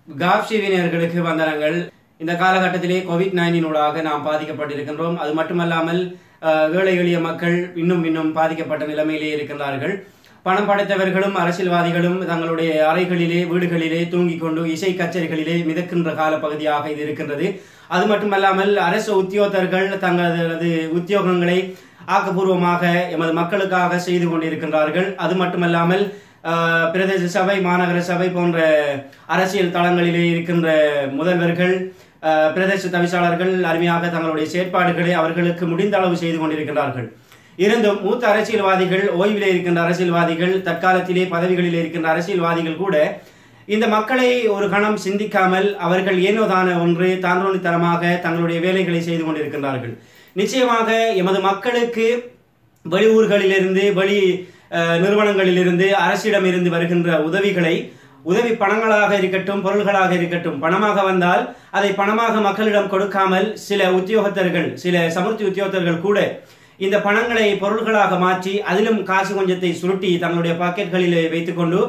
காப்ஷிவினர்களுக்கு வந்தனங்கள் இந்த காலகட்டத்திலே கோவிட் நைன்டீனூடாக நாம் பாதிக்கப்பட்டிருக்கின்றோம் அது மட்டுமல்லாமல் அஹ், ஏழை எளிய மக்கள் இன்னும் இன்னும் பாதிக்கப்பட்ட நிலைமையிலே இருக்கின்றார்கள் பணம் படைத்தவர்களும் அரசியல்வாதிகளும் தங்களுடைய அறைகளிலே வீடுகளிலே தூங்கிக் கொண்டு இசை கச்சேரிகளிலே மிதக்கின்ற காலப்பகுதியாக இது இருக்கின்றது அது மட்டுமல்லாமல் அரசு உத்தியோகத்தர்கள் தங்களது உத்தியோகங்களை ஆக்கப்பூர்வமாக எமது மக்களுக்காக செய்து கொண்டிருக்கின்றார்கள் அது மட்டுமல்லாமல் ஆஹ், பிரதேச சபை மாநகர சபை போன்ற அரசியல் தளங்களிலே இருக்கின்ற முதல்வர்கள் ஆஹ், பிரதேச தவிசாளர்கள் அருமையாக தங்களுடைய செயற்பாடுகளை அவர்களுக்கு முடிந்த அளவு செய்து கொண்டிருக்கிறார்கள் இருந்தும் மூத்த அரசியல்வாதிகள் ஓய்விலே இருக்கின்ற அரசியல்வாதிகள் தற்காலத்திலே பதவிகளில் இருக்கின்ற அரசியல்வாதிகள் கூட இந்த மக்களை ஒரு கணம் சிந்திக்காமல் அவர்கள் ஏனோதான ஒன்று தாந்தோணித்தனமாக தங்களுடைய வேலைகளை செய்து கொண்டிருக்கின்றார்கள் நிச்சயமாக எமது மக்களுக்கு வெளியூர்களிலிருந்து வெளி அஹ், நிறுவனங்களிலிருந்து அரசிடமிருந்து வருகின்ற உதவிகளை உதவி பணங்களாக இருக்கட்டும் பொருள்களாக இருக்கட்டும் பணமாக வந்தால் அதை பணமாக மக்களிடம் கொடுக்காமல் சில உத்தியோகத்தர்கள் சில சமுர்த்தி உத்தியோகத்தர்கள் கூட இந்த பணங்களை பொருள்களாக மாற்றி அதிலும் காசு கொஞ்சத்தை சுருட்டி தங்களுடைய பாக்கெட்களில் வைத்துக்கொண்டு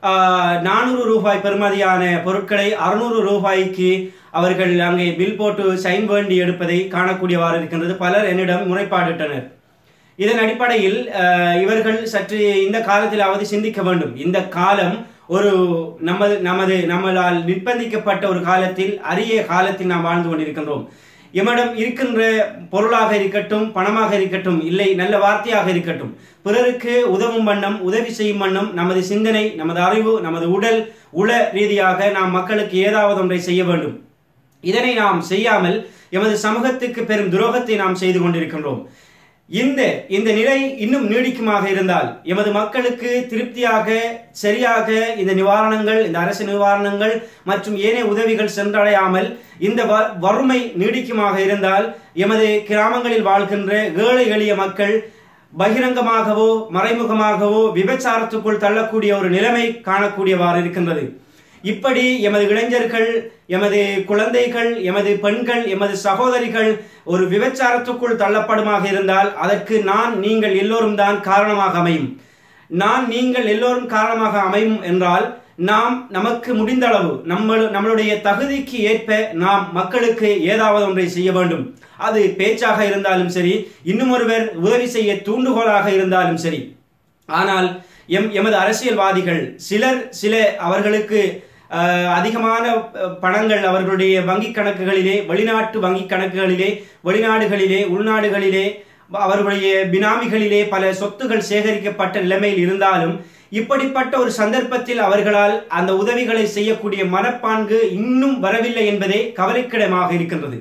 நானூறு ரூபாய் பெறுமதியான பொருட்களை அறுநூறு ரூபாய்க்கு அவர்கள் அங்கே பில் போட்டு சைன் வேண்டி எடுப்பதை காணக்கூடியவாறு இருக்கின்றது பலர் என்னிடம் முறைப்பாடிட்டனர் இதன் அடிப்படையில் அஹ், இவர்கள் சற்று இந்த காலத்திலாவது சிந்திக்க வேண்டும் இந்த காலம் ஒரு நமது நமது நம்மளால் நிர்பந்திக்கப்பட்ட ஒரு காலத்தில் அரிய காலத்தில் நாம் வாழ்ந்து கொண்டிருக்கின்றோம் எம்மிடம் இருக்கின்ற பொருளாக இருக்கட்டும் பணமாக இருக்கட்டும் இல்லை நல்ல வார்த்தையாக இருக்கட்டும் பிறருக்கு உதவும் வண்ணம் உதவி செய்யும் வண்ணம் நமது சிந்தனை நமது அறிவு நமது உடல் உள ரீதியாக நாம் மக்களுக்கு ஏதாவது ஒன்றை செய்ய வேண்டும் இதனை நாம் செய்யாமல் எமது சமூகத்துக்கு பெரும் துரோகத்தை நாம் செய்து கொண்டிருக்கின்றோம் இந்த இந்த நிலை இன்னும் நீடிக்குமாக இருந்தால் எமது மக்களுக்கு திருப்தியாக சரியாக இந்த நிவாரணங்கள் இந்த அரசு நிவாரணங்கள் மற்றும் ஏனைய உதவிகள் சென்றடையாமல் இந்த வ- வறுமை நீடிக்குமாக இருந்தால் எமது கிராமங்களில் வாழ்கின்ற ஏழை எளிய மக்கள் பகிரங்கமாகவோ மறைமுகமாகவோ விபச்சாரத்துக்குள் தள்ளக்கூடிய ஒரு நிலைமை காணக்கூடியவாறு இருக்கின்றது இப்படி எமது இளைஞர்கள் எமது குழந்தைகள் எமது பெண்கள் எமது சகோதரிகள் ஒரு விபச்சாரத்துக்குள் தள்ளப்படுமாக இருந்தால் அதற்கு நான் நீங்கள் எல்லோரும் தான் காரணமாக அமையும் நான் நீங்கள் எல்லோரும் காரணமாக அமையும் என்றால் நாம் நமக்கு முடிந்த அளவு நம்ம நம்மளுடைய தகுதிக்கு ஏற்ப நாம் மக்களுக்கு ஏதாவது ஒன்றை செய்ய வேண்டும் அது பேச்சாக இருந்தாலும் சரி இன்னும் ஒருவர் உதவி செய்ய தூண்டுகோலாக இருந்தாலும் சரி ஆனால் எம் எமது அரசியல்வாதிகள் சிலர் சில அவர்களுக்கு அஹ், அதிகமான அஹ், பணங்கள் அவர்களுடைய வங்கி கணக்குகளிலே வெளிநாட்டு வங்கி கணக்குகளிலே வெளிநாடுகளிலே உள்நாடுகளிலே அவர்களுடைய பினாமிகளிலே பல சொத்துகள் சேகரிக்கப்பட்ட நிலைமையில் இருந்தாலும் இப்படிப்பட்ட ஒரு சந்தர்ப்பத்தில் அவர்களால் அந்த உதவிகளை செய்யக்கூடிய மனப்பான்கு இன்னும் வரவில்லை என்பதே கவலைக்கிடமாக இருக்கின்றது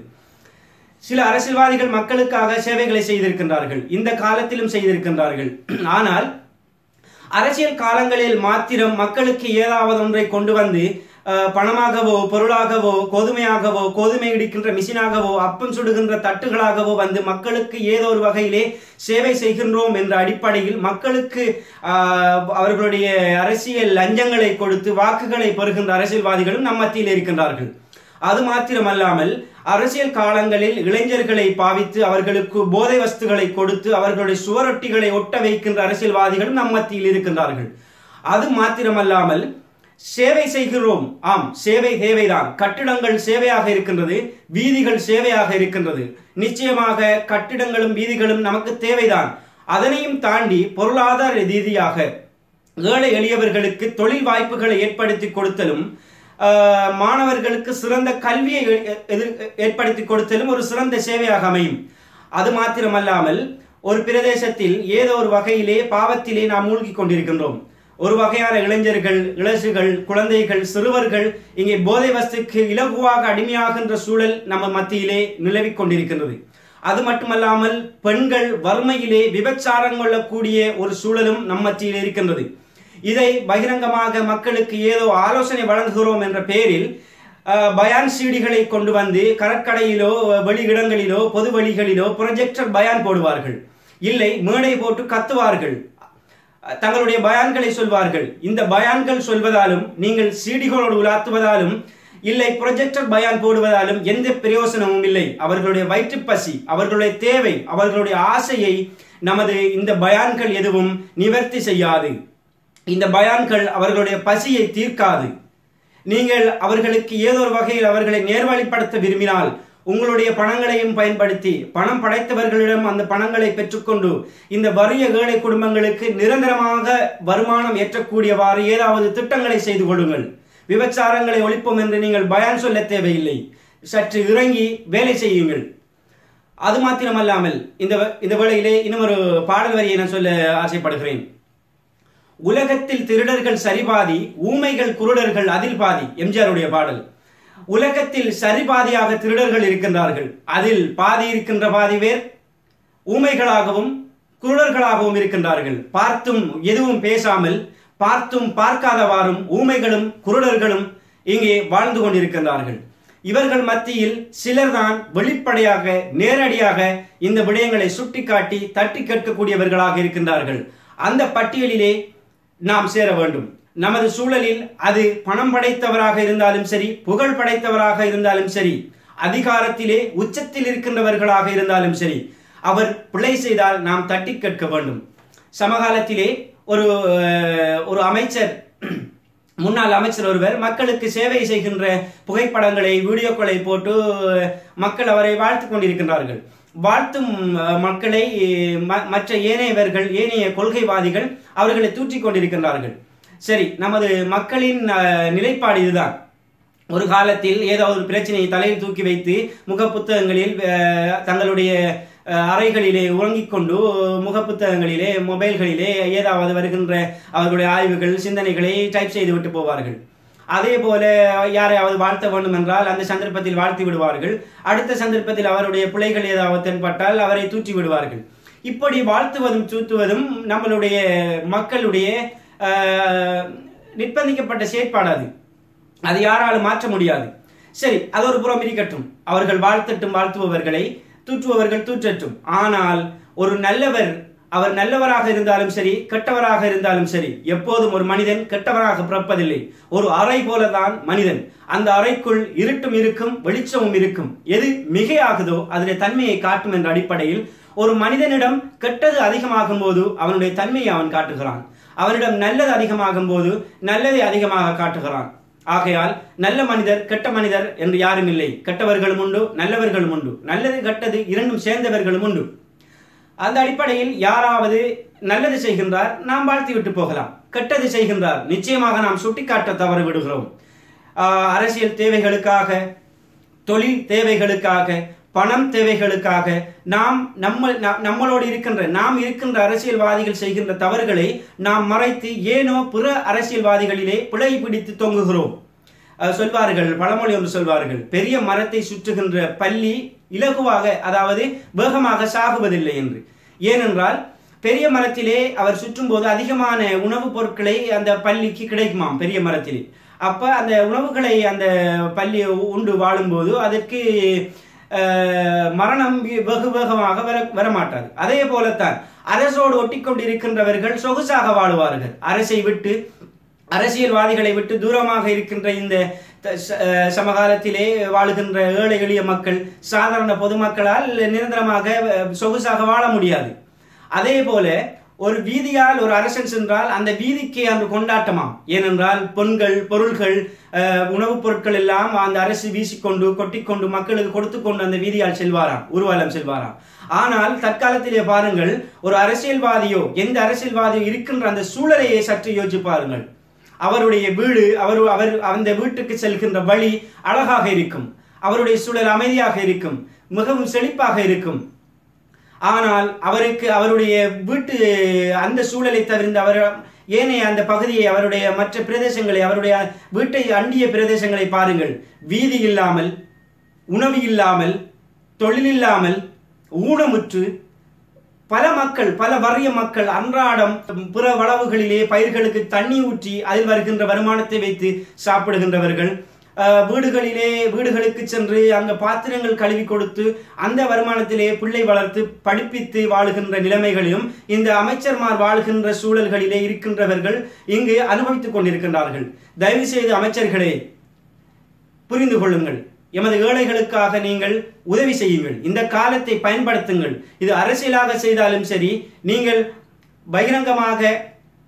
சில அரசியல்வாதிகள் மக்களுக்காக சேவைகளை செய்திருக்கின்றார்கள் இந்த காலத்திலும் செய்திருக்கின்றார்கள் ஆனால் அரசியல் காலங்களில் மாத்திரம் மக்களுக்கு ஏதாவது ஒன்றை கொண்டு வந்து அஹ், பணமாகவோ பொருளாகவோ கோதுமையாகவோ கோதுமை இடிக்கின்ற மிஷினாகவோ அப்பம் சுடுகின்ற தட்டுகளாகவோ வந்து மக்களுக்கு ஏதோ ஒரு வகையிலே சேவை செய்கின்றோம் என்ற அடிப்படையில் மக்களுக்கு ஆஹ், அவர்களுடைய அரசியல் லஞ்சங்களை கொடுத்து வாக்குகளை பெறுகின்ற அரசியல்வாதிகளும் நம் மத்தியில் இருக்கின்றார்கள் அது மாத்திரமல்லாமல் அரசியல் காலங்களில் இளைஞர்களை பாவித்து அவர்களுக்கு போதை வஸ்துகளை கொடுத்து அவர்களுடைய சுவரொட்டிகளை ஒட்ட வைக்கின்ற அரசியல்வாதிகளும் நம் மத்தியில் இருக்கின்றார்கள் அது மாத்திரமல்லாமல் சேவை செய்கிறோம் ஆம் சேவை தேவைதான் கட்டிடங்கள் சேவையாக இருக்கின்றது வீதிகள் சேவையாக இருக்கின்றது நிச்சயமாக கட்டிடங்களும் வீதிகளும் நமக்கு தேவைதான் அதனையும் தாண்டி பொருளாதார ரீதியாக ஏழை எளியவர்களுக்கு தொழில் வாய்ப்புகளை ஏற்படுத்தி கொடுத்தலும் ஆஹ், மாணவர்களுக்கு சிறந்த கல்வியை எ- எதிர் ஏற்படுத்தி கொடுத்தலும் ஒரு சிறந்த சேவையாக அமையும் அது மாத்திரமல்லாமல் ஒரு பிரதேசத்தில் ஏதோ ஒரு வகையிலே பாவத்திலே நாம் மூழ்கிக் கொண்டிருக்கின்றோம் ஒரு வகையான இளைஞர்கள் இளசுகள் குழந்தைகள் சிறுவர்கள் இங்கே போதை வஸ்துக்கு இலகுவாக அடிமையாகின்ற சூழல் நம்ம மத்தியிலே நிலவிக் கொண்டிருக்கின்றது அது மட்டுமல்லாமல் பெண்கள் வறுமையிலே விபச்சாரம் கொள்ளக்கூடிய ஒரு சூழலும் நம் மத்தியில் இருக்கின்றது இதை பகிரங்கமாக மக்களுக்கு ஏதோ ஆலோசனை வழங்குகிறோம் என்ற பெயரில் அஹ், பயான் சீடிகளை கொண்டு வந்து கடற்கரையிலோ வெளி இடங்களிலோ பொது வழிகளிலோ ப்ரொஜெக்டர் பயான் போடுவார்கள் இல்லை மேடை போட்டு கத்துவார்கள் தங்களுடைய பயான்களை சொல்வார்கள் இந்த பயான்கள் சொல்வதாலும் நீங்கள் சீடிகளோடு உலாத்துவதாலும் இல்லை ப்ரொஜெக்டர் பயான் போடுவதாலும் எந்த பிரயோசனமும் இல்லை அவர்களுடைய வயிற்றுப்பசி அவர்களுடைய தேவை அவர்களுடைய ஆசையை நமது இந்த பயான்கள் எதுவும் நிவர்த்தி செய்யாது இந்த பயான்கள் அவர்களுடைய பசியை தீர்க்காது நீங்கள் அவர்களுக்கு ஏதோ ஒரு வகையில் அவர்களை நேர்வழிப்படுத்த விரும்பினால் உங்களுடைய பணங்களையும் பயன்படுத்தி பணம் படைத்தவர்களிடம் அந்த பணங்களை பெற்றுக்கொண்டு இந்த வறிய ஏழை குடும்பங்களுக்கு நிரந்தரமாக வருமானம் ஏற்றக்கூடியவாறு ஏதாவது திட்டங்களை செய்து கொள்ளுங்கள் விபச்சாரங்களை ஒழிப்போம் என்று நீங்கள் பயான் சொல்ல தேவையில்லை சற்று இறங்கி வேலை செய்யுங்கள் அது மாத்திரமல்லாமல் இந்த இந்த வேளையிலே இன்னும் ஒரு பாடல் வரியை நான் சொல்ல ஆசைப்படுகிறேன் உலகத்தில் திருடர்கள் சரிபாதி ஊமைகள் குருடர்கள் அதில் பாதி எம்ஜிஆருடைய பாடல் உலகத்தில் சரிபாதியாக திருடர்கள் இருக்கின்றார்கள் அதில் பாதி இருக்கின்ற பாதி பேர் ஊமைகளாகவும் குருடர்களாகவும் இருக்கின்றார்கள் பார்த்தும் எதுவும் பேசாமல் பார்த்தும் பார்க்காதவாறும் ஊமைகளும் குருடர்களும் இங்கே வாழ்ந்து கொண்டிருக்கின்றார்கள் இவர்கள் மத்தியில் சிலர்தான் வெளிப்படையாக நேரடியாக இந்த விடயங்களை சுட்டிக்காட்டி தட்டி கேட்கக்கூடியவர்களாக இருக்கின்றார்கள் அந்த பட்டியலிலே நாம் சேர வேண்டும் நமது சூழலில் அது பணம் படைத்தவராக இருந்தாலும் சரி புகழ் படைத்தவராக இருந்தாலும் சரி அதிகாரத்திலே உச்சத்தில் இருக்கின்றவர்களாக இருந்தாலும் சரி அவர் பிழை செய்தால் நாம் தட்டி கேட்க வேண்டும் சமகாலத்திலே ஒரு அஹ், ஒரு அமைச்சர் முன்னாள் அமைச்சர் ஒருவர் மக்களுக்கு சேவை செய்கின்ற புகைப்படங்களை வீடியோக்களை போட்டு மக்கள் அவரை வாழ்த்து கொண்டிருக்கின்றார்கள் வாழ்த்தும் அஹ், மக்களை ம- மற்ற ஏனையவர்கள் ஏனைய கொள்கைவாதிகள் அவர்களை தூற்றிக் கொண்டிருக்கின்றார்கள் சரி நமது மக்களின் அஹ், நிலைப்பாடு இதுதான் ஒரு காலத்தில் ஏதாவது ஒரு பிரச்சனையை தலையில் தூக்கி வைத்து முகப்புத்தகங்களில் அஹ், தங்களுடைய அஹ், அறைகளிலே உறங்கிக் கொண்டு முகப்புத்தகங்களிலே மொபைல்களிலே ஏதாவது வருகின்ற அவர்களுடைய ஆய்வுகள் சிந்தனைகளை டைப் செய்து விட்டு போவார்கள் அதே போல யாரையாவது வாழ்த்த வேண்டும் என்றால் அந்த சந்தர்ப்பத்தில் வாழ்த்தி விடுவார்கள் அடுத்த சந்தர்ப்பத்தில் அவருடைய பிழைகள் ஏதாவது தென்பட்டால் அவரை தூற்றி விடுவார்கள் இப்படி வாழ்த்துவதும் தூத்துவதும் நம்மளுடைய மக்களுடைய அஹ், நிர்பந்திக்கப்பட்ட செயற்பாடு அது அது யாராலும் மாற்ற முடியாது சரி அது ஒரு புறம் இருக்கட்டும் அவர்கள் வாழ்த்தட்டும் வாழ்த்துபவர்களை தூற்றுபவர்கள் தூற்றட்டும் ஆனால் ஒரு நல்லவர் அவர் நல்லவராக இருந்தாலும் சரி கெட்டவராக இருந்தாலும் சரி எப்போதும் ஒரு மனிதன் கெட்டவராக பிறப்பதில்லை ஒரு அறை போலதான் மனிதன் அந்த அறைக்குள் இருட்டும் இருக்கும் வெளிச்சமும் இருக்கும் எது மிகையாகுதோ அதனுடைய தன்மையை காட்டும் என்ற அடிப்படையில் ஒரு மனிதனிடம் கெட்டது அதிகமாகும் போது அவனுடைய தன்மையை அவன் காட்டுகிறான் அவனிடம் நல்லது அதிகமாகும் போது நல்லதை அதிகமாக காட்டுகிறான் ஆகையால் நல்ல மனிதர் கெட்ட மனிதர் என்று யாரும் இல்லை கெட்டவர்களும் உண்டு நல்லவர்களும் உண்டு நல்லது கெட்டது இரண்டும் சேர்ந்தவர்களும் உண்டு அந்த அடிப்படையில் யாராவது நல்லது செய்கின்றார் நாம் வாழ்த்தி விட்டு போகலாம் கெட்டது செய்கின்றார் நிச்சயமாக நாம் சுட்டிக்காட்ட தவறு விடுகிறோம் ஆஹ் அரசியல் தேவைகளுக்காக தொழில் தேவைகளுக்காக பணம் தேவைகளுக்காக நாம் நம்ம ந- நம்மளோடு இருக்கின்ற நாம் இருக்கின்ற அரசியல்வாதிகள் செய்கின்ற தவறுகளை நாம் மறைத்து ஏனோ பிற அரசியல்வாதிகளிலே பிழை பிடித்து தொங்குகிறோம் அஹ் சொல்வார்கள் பழமொழி ஒன்று சொல்வார்கள் பெரிய மரத்தை சுற்றுகின்ற பள்ளி இலகுவாக அதாவது வேகமாக சாகுவதில்லை என்று ஏனென்றால் பெரிய மரத்திலே அவர் சுற்றும் போது அதிகமான உணவுப் பொருட்களை அந்த பள்ளிக்கு கிடைக்குமாம் பெரிய மரத்திலே அப்ப அந்த உணவுகளை அந்த பள்ளி உண்டு வாழும்போது அதற்கு அஹ், மரணம் வெகு வேகமாக வர வரமாட்டாது அதே போலத்தான் அரசோடு ஒட்டி கொண்டிருக்கின்றவர்கள் சொகுசாக வாழுவார்கள் அரசை விட்டு அரசியல்வாதிகளை விட்டு தூரமாக இருக்கின்ற இந்த த- ச- அஹ் சமகாலத்திலே வாழுகின்ற ஏழை எளிய மக்கள் சாதாரண பொதுமக்களால் நிரந்தரமாக அஹ், சொகுசாக வாழ முடியாது அதே போல ஒரு வீதியால் ஒரு அரசன் சென்றால் அந்த வீதிக்கு அன்று கொண்டாட்டமாம் ஏனென்றால் பொன்கள் பொருள்கள் அஹ், உணவுப் பொருட்கள் எல்லாம் அந்த அரசு வீசிக்கொண்டு கொட்டிக்கொண்டு மக்களுக்கு கொடுத்து கொண்டு அந்த வீதியால் செல்வாராம் ஊர்வலம் செல்வாராம் ஆனால் தற்காலத்திலே பாருங்கள் ஒரு அரசியல்வாதியோ எந்த அரசியல்வாதியோ இருக்கின்ற அந்த சூழலையே சற்று யோசிச்சு பாருங்கள் அவருடைய வீடு அவர் அவர் அந்த வீட்டுக்கு செல்கின்ற வழி அழகாக இருக்கும் அவருடைய சூழல் அமைதியாக இருக்கும் மிகவும் செழிப்பாக இருக்கும் ஆனால் அவருக்கு அவருடைய வீட்டு அந்த சூழலை தவிர்த்து அவர் ஏனைய அந்த பகுதியை அவருடைய மற்ற பிரதேசங்களை அவருடைய வீட்டை அண்டிய பிரதேசங்களை பாருங்கள் வீதி இல்லாமல் உணவு இல்லாமல் தொழில் இல்லாமல் ஊனமுற்று பல மக்கள் பல வறிய மக்கள் அன்றாடம் பிற வளவுகளிலே பயிர்களுக்கு தண்ணி ஊற்றி அதில் வருகின்ற வருமானத்தை வைத்து சாப்பிடுகின்றவர்கள் அஹ், வீடுகளிலே வீடுகளுக்கு சென்று அங்க பாத்திரங்கள் கழுவி கொடுத்து அந்த வருமானத்திலே பிள்ளை வளர்த்து படிப்பித்து வாழுகின்ற நிலைமைகளிலும் இந்த அமைச்சர்மார் வாழ்கின்ற சூழல்களிலே இருக்கின்றவர்கள் இங்கு அனுபவித்துக் கொண்டிருக்கின்றார்கள் தயவு செய்து அமைச்சர்களே புரிந்து கொள்ளுங்கள் எமது ஏழைகளுக்காக நீங்கள் உதவி செய்யுங்கள் இந்த காலத்தை பயன்படுத்துங்கள் இது அரசியலாக செய்தாலும் சரி நீங்கள் பகிரங்கமாக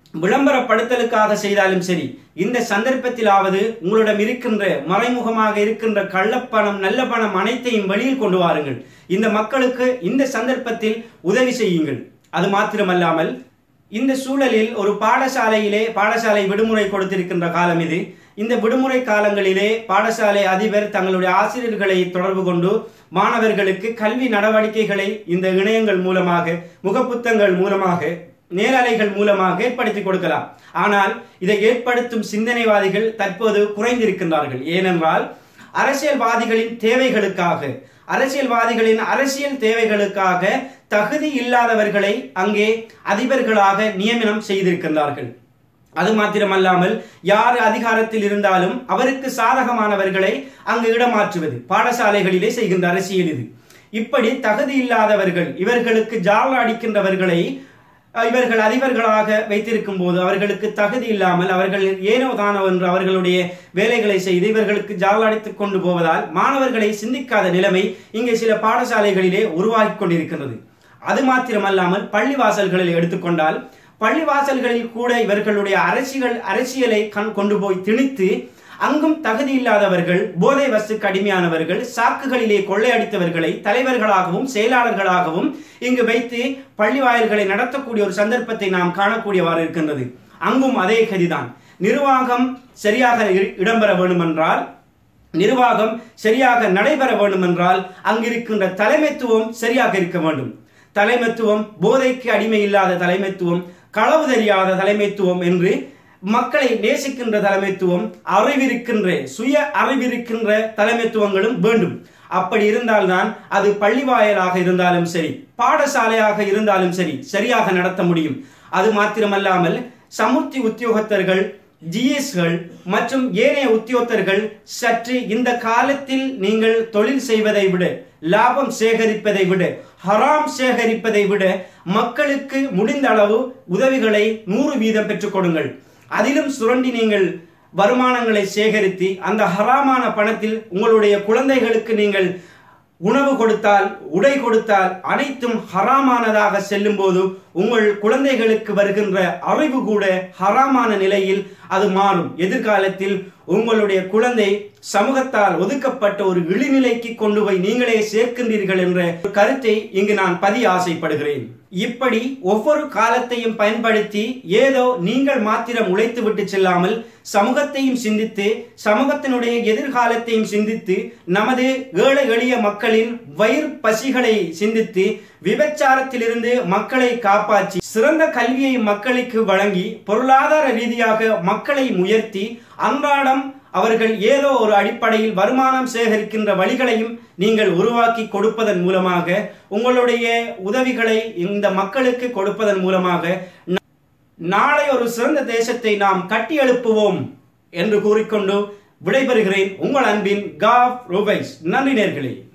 விளம்பரப்படுத்தலுக்காக செய்தாலும் சரி இந்த சந்தர்ப்பத்திலாவது உங்களிடம் இருக்கின்ற மறைமுகமாக இருக்கின்ற கள்ளப்பணம் நல்ல பணம் அனைத்தையும் வெளியில் கொண்டு வாருங்கள் இந்த மக்களுக்கு இந்த சந்தர்ப்பத்தில் உதவி செய்யுங்கள் அது மாத்திரமல்லாமல் இந்த சூழலில் ஒரு பாடசாலையிலே பாடசாலை விடுமுறை கொடுத்திருக்கின்ற காலம் இது இந்த விடுமுறை காலங்களிலே பாடசாலை அதிபர் தங்களுடைய ஆசிரியர்களை தொடர்பு கொண்டு மாணவர்களுக்கு கல்வி நடவடிக்கைகளை இந்த இணையங்கள் மூலமாக முகப்புத்தங்கள் மூலமாக நேரலைகள் மூலமாக ஏற்படுத்தி கொடுக்கலாம் ஆனால் இதை ஏற்படுத்தும் சிந்தனைவாதிகள் தற்போது குறைந்திருக்கின்றார்கள் ஏனென்றால் அரசியல்வாதிகளின் தேவைகளுக்காக அரசியல்வாதிகளின் அரசியல் தேவைகளுக்காக தகுதி இல்லாதவர்களை அங்கே அதிபர்களாக நியமனம் செய்திருக்கின்றார்கள் அது மாத்திரமல்லாமல் யார் அதிகாரத்தில் இருந்தாலும் அவருக்கு சாதகமானவர்களை அங்கு இடமாற்றுவது பாடசாலைகளிலே செய்கின்ற அரசியல் இது இப்படி தகுதி இல்லாதவர்கள் இவர்களுக்கு ஜால அடிக்கின்றவர்களை இவர்கள் அதிபர்களாக வைத்திருக்கும் போது அவர்களுக்கு தகுதி இல்லாமல் அவர்கள் ஏனோ தானோ என்று அவர்களுடைய வேலைகளை செய்து இவர்களுக்கு ஜாலடித்துக் கொண்டு போவதால் மாணவர்களை சிந்திக்காத நிலைமை இங்கே சில பாடசாலைகளிலே உருவாகி கொண்டிருக்கின்றது அது மாத்திரமல்லாமல் பள்ளிவாசல்களில் எடுத்துக்கொண்டால் பள்ளிவாசல்களில் கூட இவர்களுடைய அரசியல் அரசியலை கண் கொண்டு போய் திணித்து அங்கும் தகுதி இல்லாதவர்கள் போதை வசுக்கு அடிமையானவர்கள் சாக்குகளிலே கொள்ளையடித்தவர்களை தலைவர்களாகவும் செயலாளர்களாகவும் இங்கு வைத்து பள்ளி வாயில்களை நடத்தக்கூடிய ஒரு சந்தர்ப்பத்தை நாம் காணக்கூடியவாறு இருக்கின்றது அங்கும் அதே கதிதான் நிர்வாகம் சரியாக இடம்பெற வேண்டுமென்றால் நிர்வாகம் சரியாக நடைபெற வேண்டுமென்றால் அங்கிருக்கின்ற தலைமைத்துவம் சரியாக இருக்க வேண்டும் தலைமைத்துவம் போதைக்கு அடிமை இல்லாத தலைமைத்துவம் களவு தெரியாத தலைமைத்துவம் என்று மக்களை நேசிக்கின்ற தலைமைத்துவம் அறிவிருக்கின்ற சுய அறிவிருக்கின்ற தலைமைத்துவங்களும் வேண்டும் அப்படி இருந்தால்தான் அது பள்ளி வாயலாக இருந்தாலும் சரி பாடசாலையாக இருந்தாலும் சரி சரியாக நடத்த முடியும் அது மாத்திரமல்லாமல் சமுர்த்தி உத்தியோகத்தர்கள் ஜிஎஸ்கள் மற்றும் ஏனைய உத்தியோகத்தர்கள் சற்று இந்த காலத்தில் நீங்கள் தொழில் செய்வதை விட லாபம் சேகரிப்பதை விட ஹராம் சேகரிப்பதை விட மக்களுக்கு முடிந்த அளவு உதவிகளை நூறு வீதம் பெற்றுக் கொடுங்கள் அதிலும் சுரண்டி நீங்கள் வருமானங்களை சேகரித்து அந்த ஹராமான பணத்தில் உங்களுடைய குழந்தைகளுக்கு நீங்கள் உணவு கொடுத்தால் உடை கொடுத்தால் அனைத்தும் ஹராமானதாக செல்லும் போது உங்கள் குழந்தைகளுக்கு வருகின்ற அறிவு கூட ஹராமான நிலையில் அது மாறும் எதிர்காலத்தில் உங்களுடைய குழந்தை சமூகத்தால் ஒதுக்கப்பட்ட ஒரு இழிநிலைக்கு கொண்டு போய் நீங்களே சேர்க்கின்றீர்கள் என்ற கருத்தை இங்கு நான் பதிய ஆசைப்படுகிறேன் இப்படி ஒவ்வொரு காலத்தையும் பயன்படுத்தி ஏதோ நீங்கள் மாத்திரம் உழைத்து விட்டு செல்லாமல் சமூகத்தையும் சிந்தித்து சமூகத்தினுடைய எதிர்காலத்தையும் சிந்தித்து நமது ஏழை எளிய மக்களின் வயிறு பசிகளை சிந்தித்து விபச்சாரத்திலிருந்து மக்களை காப்பாற்றி சிறந்த கல்வியை மக்களுக்கு வழங்கி பொருளாதார ரீதியாக மக்களை உயர்த்தி அன்றாடம் அவர்கள் ஏதோ ஒரு அடிப்படையில் வருமானம் சேகரிக்கின்ற வழிகளையும் நீங்கள் உருவாக்கி கொடுப்பதன் மூலமாக உங்களுடைய உதவிகளை இந்த மக்களுக்கு கொடுப்பதன் மூலமாக நாளை ஒரு சிறந்த தேசத்தை நாம் கட்டி எழுப்புவோம் என்று கூறிக்கொண்டு விடைபெறுகிறேன் உங்கள் அன்பின் காப் ரூபைஸ் நன்றி நேர்களே